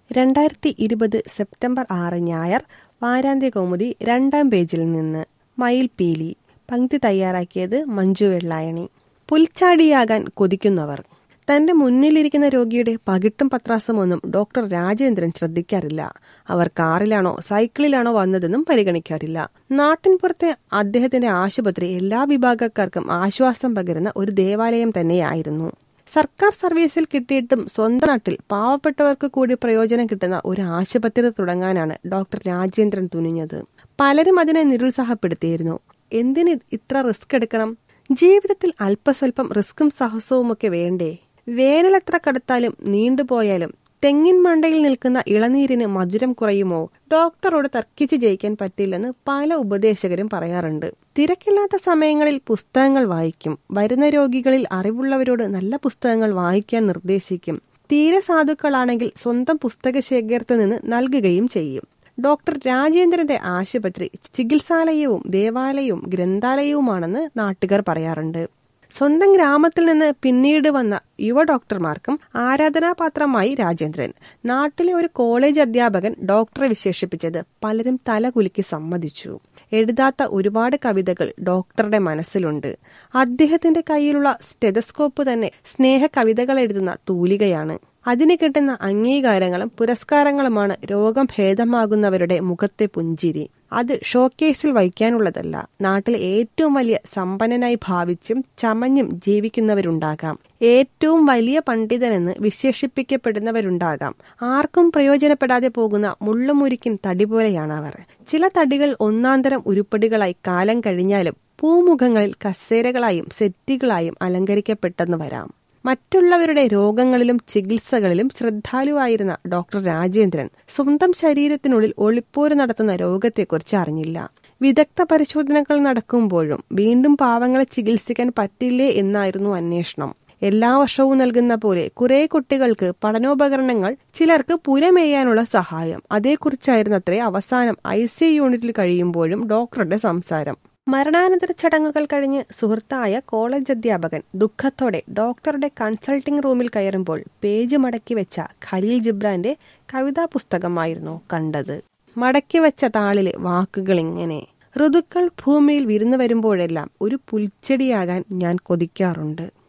രണ്ടായിരത്തി ഇരുപത് സെപ്റ്റംബർ ആറ് ഞായർ വാരാന്ത്യ കൗമുദി രണ്ടാം പേജിൽ നിന്ന് മയിൽ പീലി പങ്ക്തി തയ്യാറാക്കിയത് മഞ്ജു വെള്ളായണി പുൽച്ചാടിയാകാൻ കൊതിക്കുന്നവർ തന്റെ മുന്നിലിരിക്കുന്ന രോഗിയുടെ പകിട്ടും പത്രാസമൊന്നും ഡോക്ടർ രാജേന്ദ്രൻ ശ്രദ്ധിക്കാറില്ല അവർ കാറിലാണോ സൈക്കിളിലാണോ വന്നതെന്നും പരിഗണിക്കാറില്ല നാട്ടിൻപുറത്തെ അദ്ദേഹത്തിന്റെ ആശുപത്രി എല്ലാ വിഭാഗക്കാർക്കും ആശ്വാസം പകരുന്ന ഒരു ദേവാലയം തന്നെയായിരുന്നു സർക്കാർ സർവീസിൽ കിട്ടിയിട്ടും സ്വന്തം നാട്ടിൽ പാവപ്പെട്ടവർക്ക് കൂടി പ്രയോജനം കിട്ടുന്ന ഒരു ആശുപത്രി തുടങ്ങാനാണ് ഡോക്ടർ രാജേന്ദ്രൻ തുനിഞ്ഞത് പലരും അതിനെ നിരുത്സാഹപ്പെടുത്തിയിരുന്നു എന്തിന് ഇത്ര റിസ്ക് എടുക്കണം ജീവിതത്തിൽ അല്പസ്വല്പം റിസ്ക്കും സാഹസവുമൊക്കെ വേണ്ടേ വേനലെത്ര കടുത്താലും നീണ്ടുപോയാലും തെങ്ങിൻ മണ്ടയിൽ നിൽക്കുന്ന ഇളനീരിന് മധുരം കുറയുമോ ഡോക്ടറോട് തർക്കിച്ച് ജയിക്കാൻ പറ്റില്ലെന്ന് പല ഉപദേശകരും പറയാറുണ്ട് തിരക്കില്ലാത്ത സമയങ്ങളിൽ പുസ്തകങ്ങൾ വായിക്കും വരുന്ന രോഗികളിൽ അറിവുള്ളവരോട് നല്ല പുസ്തകങ്ങൾ വായിക്കാൻ നിർദ്ദേശിക്കും തീരെ സാധുക്കളാണെങ്കിൽ സ്വന്തം പുസ്തക ശേഖരത്തിൽ നിന്ന് നൽകുകയും ചെയ്യും ഡോക്ടർ രാജേന്ദ്രന്റെ ആശുപത്രി ചികിത്സാലയവും ദേവാലയവും ഗ്രന്ഥാലയവുമാണെന്ന് നാട്ടുകാർ പറയാറുണ്ട് സ്വന്തം ഗ്രാമത്തിൽ നിന്ന് പിന്നീട് വന്ന യുവ ഡോക്ടർമാർക്കും ആരാധനാപാത്രമായി രാജേന്ദ്രൻ നാട്ടിലെ ഒരു കോളേജ് അധ്യാപകൻ ഡോക്ടറെ വിശേഷിപ്പിച്ചത് പലരും തല കുലുക്കി സമ്മതിച്ചു എഴുതാത്ത ഒരുപാട് കവിതകൾ ഡോക്ടറുടെ മനസ്സിലുണ്ട് അദ്ദേഹത്തിന്റെ കയ്യിലുള്ള സ്റ്റെതസ്കോപ്പ് തന്നെ സ്നേഹ കവിതകൾ എഴുതുന്ന തൂലികയാണ് അതിന് കിട്ടുന്ന അംഗീകാരങ്ങളും പുരസ്കാരങ്ങളുമാണ് രോഗം ഭേദമാകുന്നവരുടെ മുഖത്തെ പുഞ്ചിരി അത് ഷോക്കേസിൽ വയ്ക്കാനുള്ളതല്ല നാട്ടിലെ ഏറ്റവും വലിയ സമ്പന്നനായി ഭാവിച്ചും ചമഞ്ഞും ജീവിക്കുന്നവരുണ്ടാകാം ഏറ്റവും വലിയ പണ്ഡിതനെന്ന് വിശേഷിപ്പിക്കപ്പെടുന്നവരുണ്ടാകാം ആർക്കും പ്രയോജനപ്പെടാതെ പോകുന്ന മുള്ളുമുരിക്കിൻ തടി പോലെയാണ് അവർ ചില തടികൾ ഒന്നാന്തരം ഉരുപ്പടികളായി കാലം കഴിഞ്ഞാലും പൂമുഖങ്ങളിൽ കസേരകളായും സെറ്റുകളായും അലങ്കരിക്കപ്പെട്ടെന്ന് വരാം മറ്റുള്ളവരുടെ രോഗങ്ങളിലും ചികിത്സകളിലും ശ്രദ്ധാലുവായിരുന്ന ഡോക്ടർ രാജേന്ദ്രൻ സ്വന്തം ശരീരത്തിനുള്ളിൽ ഒളിപ്പോര് നടത്തുന്ന രോഗത്തെക്കുറിച്ച് അറിഞ്ഞില്ല വിദഗ്ധ പരിശോധനകൾ നടക്കുമ്പോഴും വീണ്ടും പാവങ്ങളെ ചികിത്സിക്കാൻ പറ്റില്ലേ എന്നായിരുന്നു അന്വേഷണം എല്ലാ വർഷവും നൽകുന്ന പോലെ കുറെ കുട്ടികൾക്ക് പഠനോപകരണങ്ങൾ ചിലർക്ക് പുരമേയാനുള്ള സഹായം അതേക്കുറിച്ചായിരുന്നത്രേ അവസാനം ഐ സി യൂണിറ്റിൽ കഴിയുമ്പോഴും ഡോക്ടറുടെ സംസാരം മരണാനന്തര ചടങ്ങുകൾ കഴിഞ്ഞ് സുഹൃത്തായ കോളേജ് അധ്യാപകൻ ദുഃഖത്തോടെ ഡോക്ടറുടെ കൺസൾട്ടിംഗ് റൂമിൽ കയറുമ്പോൾ പേജ് മടക്കി വെച്ച ഖലീൽ ജിബ്രാന്റെ കവിതാ പുസ്തകമായിരുന്നു കണ്ടത് മടക്കി വെച്ച താളിലെ വാക്കുകൾ ഇങ്ങനെ ഋതുക്കൾ ഭൂമിയിൽ വിരുന്നു വരുമ്പോഴെല്ലാം ഒരു പുൽച്ചെടിയാകാൻ ഞാൻ കൊതിക്കാറുണ്ട്